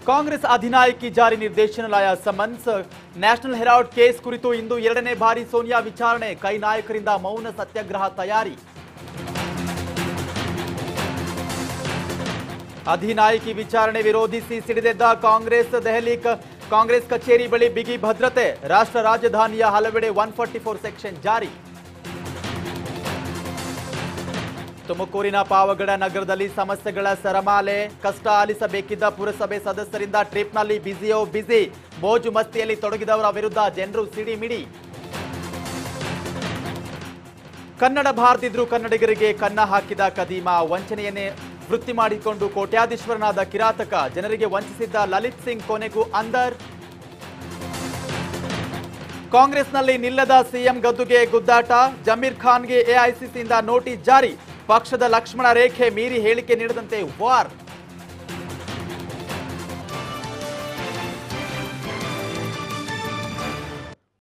ಕಾಂಗ್ರೆಸ್ ಅಧಿನಾಯಕಿ ಜಾರಿ ನಿರ್ದೇಶನಾಲಯ summons national Herald case ಕುರಿತು ಇಂದು ಎರಡನೇ ಬಾರಿ ಸೋನಿಯಾ ವಿಚಾರಣೆ ಕೈ ನಾಯಕರಿಂದ ಮೌನ ಸತ್ಯಾಗ್ರಹ ತಯಾರಿ ಅಧಿನಾಯಕಿ ವಿಚಾರಣೆ ವಿರೋಧಿಸಿ ಸಿಡಿದೆದ್ದ ಕಾಂಗ್ರೆಸ್ ದೆಹಲಿ ಕ- ಕಾಂಗ್ರೆಸ್ ಕಚೇರಿ ಬಳಿ ಬಿಗಿ ಭದ್ರತೆ ರಾಷ್ಟ್ರ ರಾಜಧಾನಿಯ ಹಲವೆಡೆ ಒನ್ ಫಾರ್ಟಿ ಫೋರ್ ಸೆಕ್ಷನ್ ಜಾರಿ ತುಮಕೂರಿನ ಪಾವಗಡ ನಗರದಲ್ಲಿ ಸಮಸ್ಯೆಗಳ ಸರಮಾಲೆ ಕಷ್ಟ ಆಲಿಸಬೇಕಿದ್ದ ಪುರಸಭೆ ಸದಸ್ಯರಿಂದ ಟ್ರಿಪ್ನಲ್ಲಿ ಬ್ಯುಸಿಯೋ ಬ್ಯುಸಿ ಮೋಜು ಮಸ್ತಿಯಲ್ಲಿ ತೊಡಗಿದವರ ವಿರುದ್ಧ ಜನರು ಸಿಡಿಮಿಡಿ ಕನ್ನಡ ಭಾರತಿದ್ರು ಕನ್ನಡಿಗರಿಗೆ ಕನ್ನ ಹಾಕಿದ ಕದೀಮ ವಂಚನೆಯನ್ನೇ ವೃತ್ತಿ ಮಾಡಿಕೊಂಡು ಕೋಟ್ಯಾಧೀಶ್ವರನಾದ ಕಿರಾತಕ ಜನರಿಗೆ ವಂಚಿಸಿದ್ದ ಲಲಿತ್ ಸಿಂಗ್ ಕೊನೆಗೂ ಅಂದರ್ ಕಾಂಗ್ರೆಸ್ನಲ್ಲಿ ನಿಲ್ಲದ ಸಿಎಂ ಗದ್ದುಗೆ ಗುದ್ದಾಟ ಜಮೀರ್ ಖಾನ್ಗೆ ಎಐಸಿಸಿಯಿಂದ ನೋಟಿಸ್ ಜಾರಿ ಪಕ್ಷದ ಲಕ್ಷ್ಮಣ ರೇಖೆ ಮೀರಿ ಹೇಳಿಕೆ ನೀಡದಂತೆ ವಾರ್